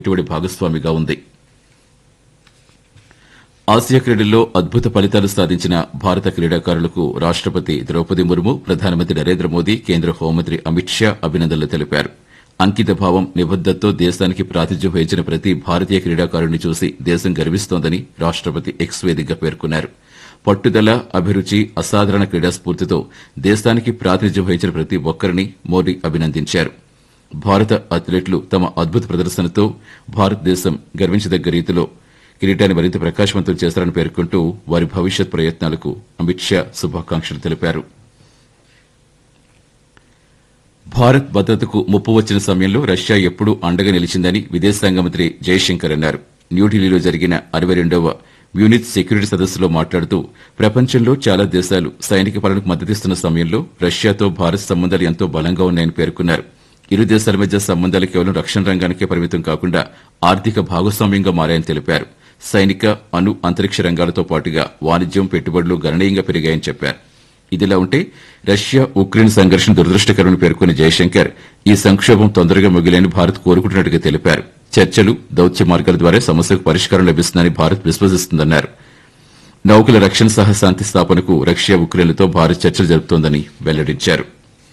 పెట్టుబడి భాగస్వామిగా ఉంది ఆసియా క్రీడల్లో అద్భుత ఫలితాలు సాధించిన భారత క్రీడాకారులకు రాష్టపతి ద్రౌపది ముర్ము ప్రధానమంత్రి నరేంద్ర మోదీ కేంద్ర హోంమంత్రి అమిత్ షా అభినందనలు తెలిపారు అంకిత భావం నిబద్దతతో దేశానికి ప్రాతిధ్యం వహించిన ప్రతి భారతీయ క్రీడాకారుడిని చూసి దేశం గర్విస్తోందని రాష్టపతి ఎక్స్ వేదికగా పేర్కొన్నారు పట్టుదల అభిరుచి అసాధారణ క్రీడా స్ఫూర్తితో దేశానికి ప్రాతినిధ్యం వహించిన ప్రతి ఒక్కరిని మోదీ అభినందించారు భారత అథ్లెట్లు తమ అద్భుత ప్రదర్శనతో భారతదేశం గర్వించదగ్గ రీతిలో కిరీటాన్ని మరింత ప్రకాశవంతం చేస్తారని పేర్కొంటూ వారి భవిష్యత్ ప్రయత్నాలకు అమిత్ షా శుభాకాంక్షలు తెలిపారు భారత్ భద్రతకు ముప్పు వచ్చిన సమయంలో రష్యా ఎప్పుడూ అండగా నిలిచిందని విదేశాంగ మంత్రి జయశంకర్ అన్నారు న్యూఢిల్లీలో జరిగిన అరవై రెండవ మ్యూనిచ్ సెక్యూరిటీ సదస్సులో మాట్లాడుతూ ప్రపంచంలో చాలా దేశాలు సైనిక పాలనకు మద్దతిస్తున్న సమయంలో రష్యాతో భారత్ సంబంధాలు ఎంతో బలంగా ఉన్నాయని పేర్కొన్నారు ఇరు దేశాల మధ్య సంబంధాలు కేవలం రక్షణ రంగానికే పరిమితం కాకుండా ఆర్థిక భాగస్వామ్యంగా మారాయని తెలిపారు సైనిక అణు అంతరిక్ష రంగాలతో పాటుగా వాణిజ్యం పెట్టుబడులు గణనీయంగా పెరిగాయని చెప్పారు ఇదిలా ఉంటే రష్యా ఉక్రెయిన్ సంఘర్షణ దురదృష్టకరమని పేర్కొన్న జయశంకర్ ఈ సంక్షోభం తొందరగా ముగిలేని భారత్ కోరుకుంటున్నట్టుగా తెలిపారు చర్చలు దౌత్య మార్గాల ద్వారా సమస్యకు పరిష్కారం లభిస్తుందని భారత్ విశ్వసిస్తుందన్నారు నౌకల రక్షణ సహా శాంతి స్థాపనకు రష్యా ఉక్రెయిన్లతో భారత్ చర్చలు జరుపుతోందని వెల్లడించారు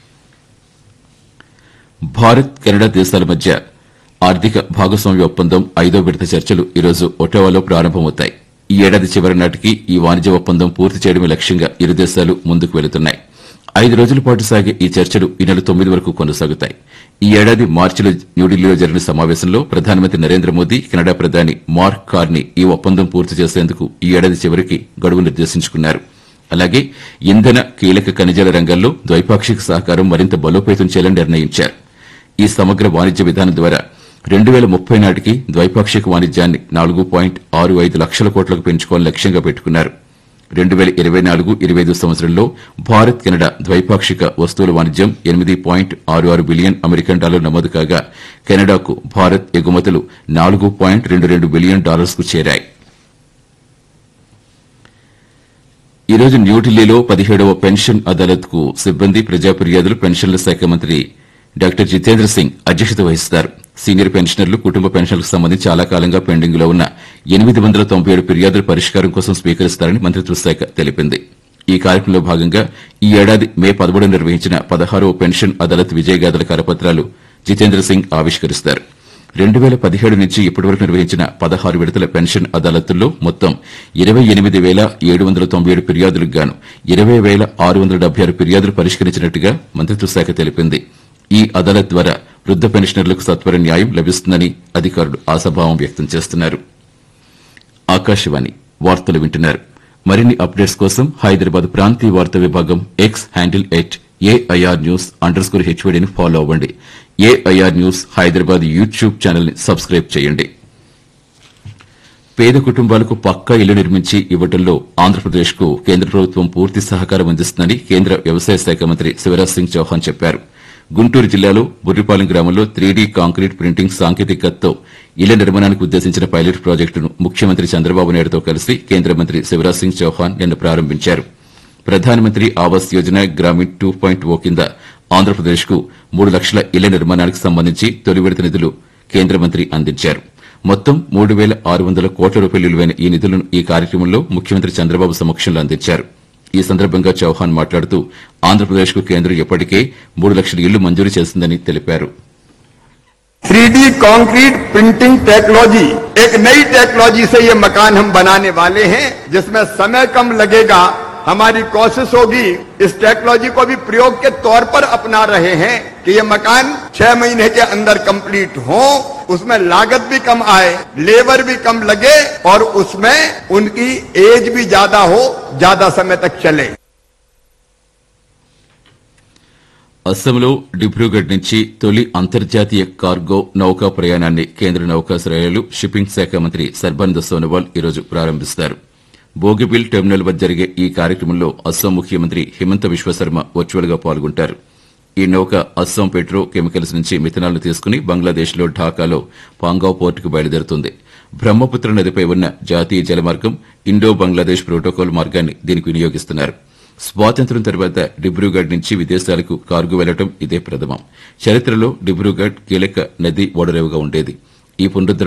భారత్ కెనడా దేశాల మధ్య ఆర్థిక భాగస్వామ్య ఒప్పందం ఐదో విడత చర్చలు ఈరోజు ఒటోవాలో ప్రారంభమవుతాయి ఈ ఏడాది చివరి నాటికి ఈ వాణిజ్య ఒప్పందం పూర్తి చేయడమే లక్ష్యంగా ఇరు దేశాలు ముందుకు వెళుతున్నాయి ఐదు రోజుల పాటు సాగే ఈ చర్చలు ఈ నెల తొమ్మిది వరకు కొనసాగుతాయి ఈ ఏడాది మార్చిలో న్యూఢిల్లీలో జరిగిన సమావేశంలో ప్రధానమంత్రి నరేంద్ర మోదీ కెనడా ప్రధాని మార్క్ కార్ని ఈ ఒప్పందం పూర్తి చేసేందుకు ఈ ఏడాది చివరికి గడువు నిర్దేశించుకున్నారు అలాగే ఇంధన కీలక ఖనిజాల రంగాల్లో ద్వైపాక్షిక సహకారం మరింత బలోపేతం చేయాలని నిర్ణయించారు ఈ సమగ్ర వాణిజ్య విధానం ద్వారా రెండు వేల ముప్పై నాటికి ద్వైపాక్షిక వాణిజ్యాన్ని నాలుగు పాయింట్ ఆరు ఐదు లక్షల కోట్లకు పెంచుకోవాలని లక్ష్యంగా పెట్టుకున్నారు రెండు వేల ఇరవై నాలుగు ఇరవై ఐదు సంవత్సరంలో భారత్ కెనడా ద్వైపాక్షిక వస్తువుల వాణిజ్యం ఎనిమిది పాయింట్ ఆరు ఆరు బిలియన్ అమెరికన్ డాలర్ నమోదు కాగా కెనడాకు భారత్ ఎగుమతులు నాలుగు పాయింట్ రెండు రెండు బిలియన్ డాలర్స్ కు చేరాయి ఈ రోజు న్యూఢిల్లీలో పదిహేడవ పెన్షన్ అదాలత్ కు సిబ్బంది ప్రజా ఫిర్యాదులు పెన్షన్ల శాఖ మంత్రి డాక్టర్ జితేంద్ర సింగ్ అధ్యక్షత వహిస్తారు సీనియర్ పెన్షనర్లు కుటుంబ పెన్షన్లకు సంబంధించి చాలా కాలంగా పెండింగ్ లో ఉన్న ఎనిమిది వందల తొంభై ఏడు ఫిర్యాదుల పరిష్కారం కోసం స్వీకరిస్తారని మంత్రిత్వ శాఖ తెలిపింది ఈ కార్యక్రమంలో భాగంగా ఈ ఏడాది మే పదమూడు నిర్వహించిన పదహారవ పెన్షన్ అదాలత్ విజయగాథల కరపత్రాలు జితేంద్ర సింగ్ ఆవిష్కరిస్తారు రెండు వేల పదిహేడు నుంచి ఇప్పటివరకు నిర్వహించిన పదహారు విడతల పెన్షన్ అదాలతుల్లో మొత్తం ఇరవై ఎనిమిది వేల ఏడు వందల తొంభై ఏడు ఫిర్యాదులకు గాను ఇరవై వేల ఆరు వందల డెబ్బై ఆరు ఫిర్యాదులు పరిష్కరించినట్టుగా మంత్రిత్వ శాఖ తెలిపింది ఈ అదాలత్ ద్వారా వృద్ద పెన్షనర్లకు సత్వర న్యాయం లభిస్తుందని అధికారులు ఆశాభావం వ్యక్తం చేస్తున్నారు ఆకాశవాణి వార్తలు వింటున్నారు మరిన్ని అప్డేట్స్ కోసం హైదరాబాద్ ప్రాంతీయ వార్తా విభాగం X handle at AIR news underscore హెచ్వీడీని ఫాలో అవ్వండి AIR news Hyderabad YouTube channel ని సబ్స్క్రైబ్ చేయండి పేద కుటుంబాలకు పక్కా ఇల్లు నిర్మించి ఇవ్వడంలో ఆంధ్రప్రదేశ్ కు కేంద్ర ప్రభుత్వం పూర్తి సహకారం అందిస్తుందని కేంద్ర వ్యవసాయ శాఖ మంత్రి శివరాజ్ సింగ్ చౌహాన్ చెప్పారు గుంటూరు జిల్లాలో బుర్రిపాలెం గ్రామంలో త్రీడీ కాంక్రీట్ ప్రింటింగ్ సాంకేతికతతో ఇళ్ల నిర్మాణానికి ఉద్దేశించిన పైలట్ ప్రాజెక్టును ముఖ్యమంత్రి చంద్రబాబు నాయుడుతో కలిసి కేంద్ర మంత్రి శివరాజ్ సింగ్ చౌహాన్ నిన్న ప్రారంభించారు Pradhan Mantri Awas Yojana Gramin two point O కింద ఆంధ్రప్రదేశ్ కు మూడు లక్షల ఇళ్ల నిర్మాణానికి సంబంధించి తొలి విడత నిధులు కేంద్ర మంత్రి అందించారు మొత్తం మూడు వేల ఆరు వందల కోట్ల రూపాయలు విలువైన ఈ నిధులను ఈ కార్యక్రమంలో ముఖ్యమంత్రి చంద్రబాబు సమక్షంలో అందించారు ఈ సందర్భంగా చౌహాన్ మాట్లాడుతూ ఆంధ్రప్రదేశ్ కు కేంద్రం ఇప్పటికే మూడు లక్షల ఇళ్లు మంజూరు చేసిందని తెలిపారు three D concrete printing technology एक नई टेक्नोलॉजी से ये मकान हम बनाने वाले हैं जिसमें समय कम लगेगा हमारी कोशिश होगी इस टेक्नोलॉजी को भी प्रयोग के तौर पर अपना रहे हैं कि ये मकान छह महीने के अंदर कंप्लीट हो उसमें लागत भी कम आए लेबर भी कम लगे और उसमें उनकी एज भी ज्यादा हो ज्यादा समय तक चले అస్సాంలో డిబ్రూగఢ్ నుంచి తొలి అంతర్జాతీయ కార్గో నౌకా ప్రయాణాన్ని కేంద్ర నౌకాశ్రయాలు షిప్పింగ్ శాఖ మంత్రి సర్బానంద సోనోవాల్ ఈరోజు ప్రారంభిస్తారు బోగిబిల్ టెర్మినల్ వద్ద జరిగే ఈ కార్యక్రమంలో అస్సాం ముఖ్యమంత్రి హిమంత విశ్వశర్మ వర్చువల్ గా పాల్గొంటారు ఈ నౌక అస్సాం పెట్రో కెమికల్స్ నుంచి మిథనాల్ను తీసుకుని బంగ్లాదేశ్లో ఢాకాలో పాంగావ్ పోర్టుకు బయలుదేరుతుంది బ్రహ్మపుత్ర నదిపై ఉన్న జాతీయ జలమార్గం ఇండో బంగ్లాదేశ్ ప్రోటోకాల్ మార్గాన్ని దీనికి వినియోగిస్తున్నారు స్వాతంత్ర్యం తర్వాత డిబ్రూగఢ్ నుంచి విదేశాలకు కార్గో వెళ్లడం ఇదే ప్రథమం చరిత్రలో డిబ్రూగఢ్ కీలక నది ఓడరేవుగా ఉండేది ఈ పునరుద్ధరణ